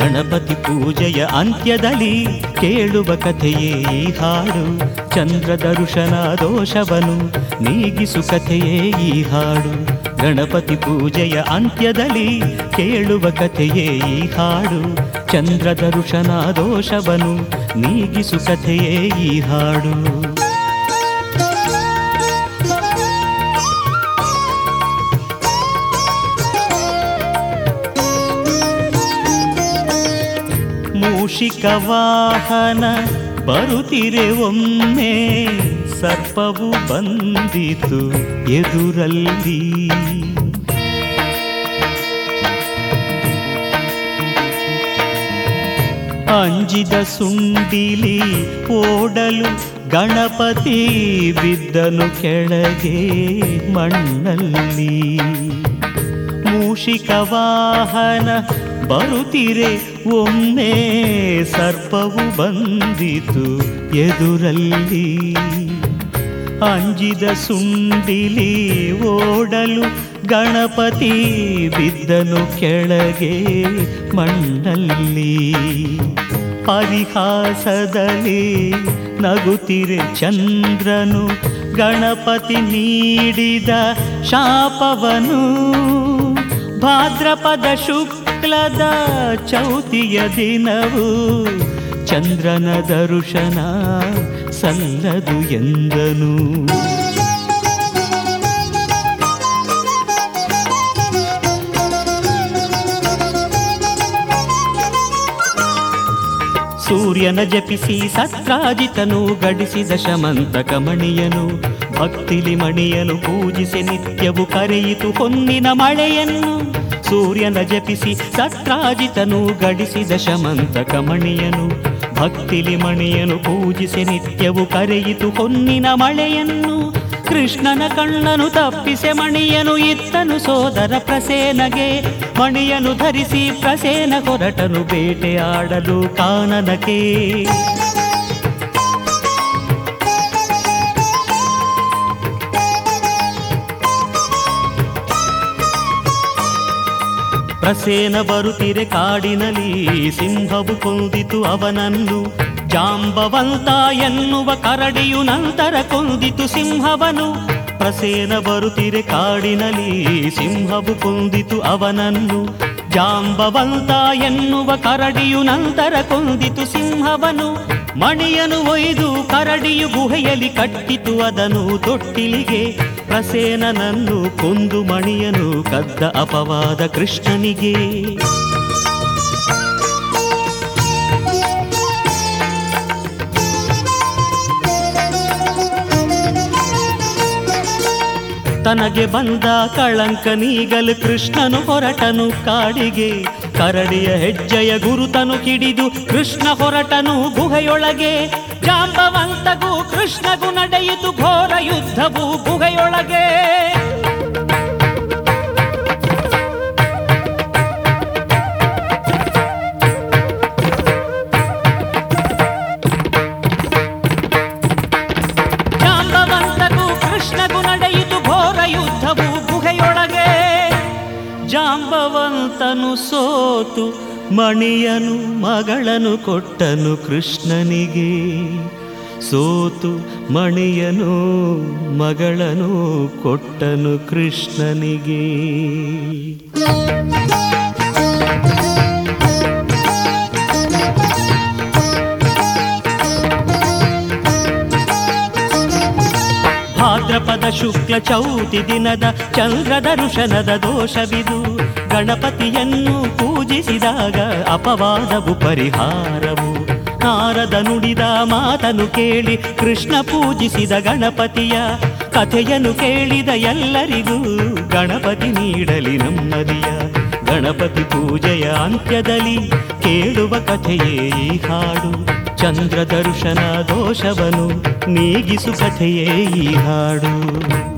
ಗಣಪತಿ ಪೂಜೆಯ ಅಂತ್ಯದಲ್ಲಿ ಕೇಳುವ ಕಥೆಯೇ ಈ ಹಾಡು ಚಂದ್ರ ದರ್ಶನ ದೋಷವನು ನೀಗಿಸು ಕಥೆಯೇ ಈ ಹಾಡು ಗಣಪತಿ ಪೂಜೆಯ ಅಂತ್ಯದಲ್ಲಿ ಕೇಳುವ ಕಥೆಯೇ ಈ ಹಾಡು ಚಂದ್ರ ದರ್ಶನ ದೋಷವನು ನೀಗಿಸು ಕಥೆಯೇ ಈ ಹಾಡು ಮೂಷಿಕ ವಾಹನ ಬರುತ್ತಿರೆ ಒಮ್ಮೆ ಸರ್ಪವು ಬಂದಿತು ಎದುರಲ್ಲಿ ಅಂಜಿದ ಸುಂಡಿಲಿ ಓಡಲು ಗಣಪತಿ ಬಿದ್ದನು ಕೆಳಗೆ ಮಣ್ಣಲ್ಲಿ ಮೂಷಿಕ ವಾಹನ ಬರುತ್ತಿರೆ ಒಮ್ಮೆ ಸರ್ಪವು ಬಂದಿತು ಎದುರಲ್ಲಿ ಅಂಜಿದ ಸುಂಡಿಲಿ ಓಡಲು ಗಣಪತಿ ಬಿದ್ದನು ಕೆಳಗೆ ಮಣ್ಣಲ್ಲಿ ಪರಿಹಾಸದಲ್ಲಿ ನಗುತ್ತಿರೆ ಚಂದ್ರನು ಗಣಪತಿ ನೀಡಿದ ಶಾಪವನು ಭಾದ್ರಪದ ಶುಕ್ಲದ ಚೌತಿಯ ದಿನವು ಚಂದ್ರನ ದರುಶನ ಸಲ್ಲದು ಎಂದನು ಸೂರ್ಯನ ಜಪಿಸಿ ಸತ್ರಾಜಿತನು ಗಡಿಸಿದ ಶಮಂತಕ ಮಣಿಯನು ಭಕ್ತಿಲಿ ಮಣಿಯನು ಪೂಜಿಸಿ ನಿತ್ಯವು ಕರೆಯಿತು ಹೊನ್ನಿನ ಮಳೆಯನ್ನು ಸೂರ್ಯನ ಜಪಿಸಿ ಸತ್ರಾಜಿತನು ಗಡಿಸಿದ ಶಮಂತಕ ಮಣಿಯನು ಭಕ್ತಿಲಿ ಮಣಿಯನು ಪೂಜಿಸಿ ನಿತ್ಯವು ಕರೆಯಿತು ಹೊನ್ನಿನ ಮಳೆಯನ್ನು ಕೃಷ್ಣನ ಕಣ್ಣನು ತಪ್ಪಿಸೆ ಮಣಿಯನು ಇತ್ತನು ಸೋದರ ಪ್ರಸೇನಗೆ ಮಣಿಯನು ಧರಿಸಿ ಪ್ರಸೇನ ಹೊರಟನು ಬೇಟೆಯಾಡಲು ಕಾನನಕ್ಕೆ ಪ್ರಸೇನ ಬರುತ್ತಿರೆ ಕಾಡಿನಲ್ಲಿ ಸಿಂಹವು ಕೊಂದಿತು ಅವನನ್ನು ಜಾಂಬವಂತ ಎನ್ನುವ ಕರಡಿಯು ನಂತರ ಕೊಂದಿತು ಸಿಂಹವನು ಪ್ರಸೇನ ಬರುತ್ತಿರೆ ಕಾಡಿನಲ್ಲಿ ಸಿಂಹವು ಕೊಂದಿತು ಅವನನ್ನು ಜಾಂಬವಂತ ಎನ್ನುವ ಕರಡಿಯು ನಂತರ ಕೊಂದಿತು ಸಿಂಹವನು ಮಣಿಯನು ಒಯ್ದು ಕರಡಿಯು ಗುಹೆಯಲ್ಲಿ ಕಟ್ಟಿತು ಅದನು ತೊಟ್ಟಿಲಿಗೆ ಪ್ರಸೇನನನ್ನು ಕೊಂದು ಮಣಿಯನು ಕದ್ದ ಅಪವಾದ ಕೃಷ್ಣನಿಗೆ ತನಗೆ ಬಂದ ಕಳಂಕ ನೀಗಲು ಕೃಷ್ಣನು ಹೊರಟನು ಕಾಡಿಗೆ ಕರಡಿಯ ಹೆಜ್ಜೆಯ ಗುರುತನು ಕಿಡಿದು ಕೃಷ್ಣ ಹೊರಟನು ಗುಹೆಯೊಳಗೆ ಜಾಂಬವಂತಗೂ ಕೃಷ್ಣಗೂ ನಡೆಯಿತು ಘೋರ ಯುದ್ಧವು ಗುಹೆಯೊಳಗೆ ಜಾಂಬವಂತಗೂ ಕೃಷ್ಣಗೂ ನಡೆಯಿತು ಘೋರ ಯುದ್ಧವು ಗುಹೆಯೊಳಗೆ ಜಾಂಬವಂತನು ಸೋತು ಮಣಿಯನು ಮಗಳನು ಕೊಟ್ಟನು ಕೃಷ್ಣನಿಗೆ ಸೋತು ಮಣಿಯನು ಮಗಳನು ಕೊಟ್ಟನು ಕೃಷ್ಣನಿಗೆ ಭಾದ್ರಪದ ಶುಕ್ಲ ಚೌತಿ ದಿನದ ಚಂದ್ರ ದರ್ಶನದ ದೋಷವಿದು ಗಣಪತಿಯನ್ನು ಪೂಜಿಸಿದಾಗ ಅಪವಾದವು ಪರಿಹಾರವು ನಾರದ ನುಡಿದ ಮಾತನು ಕೇಳಿ ಕೃಷ್ಣ ಪೂಜಿಸಿದ ಗಣಪತಿಯ ಕಥೆಯನ್ನು ಕೇಳಿದ ಎಲ್ಲರಿಗೂ ಗಣಪತಿ ನೀಡಲಿ ನೆಮ್ಮದಿಯ ಗಣಪತಿ ಪೂಜೆಯ ಅಂತ್ಯದಲ್ಲಿ ಕೇಳುವ ಕಥೆಯೇ ಈ ಹಾಡು ಚಂದ್ರ ದರ್ಶನ ದೋಷವನು ನೀಗಿಸು ಕಥೆಯೇ ಈ ಹಾಡು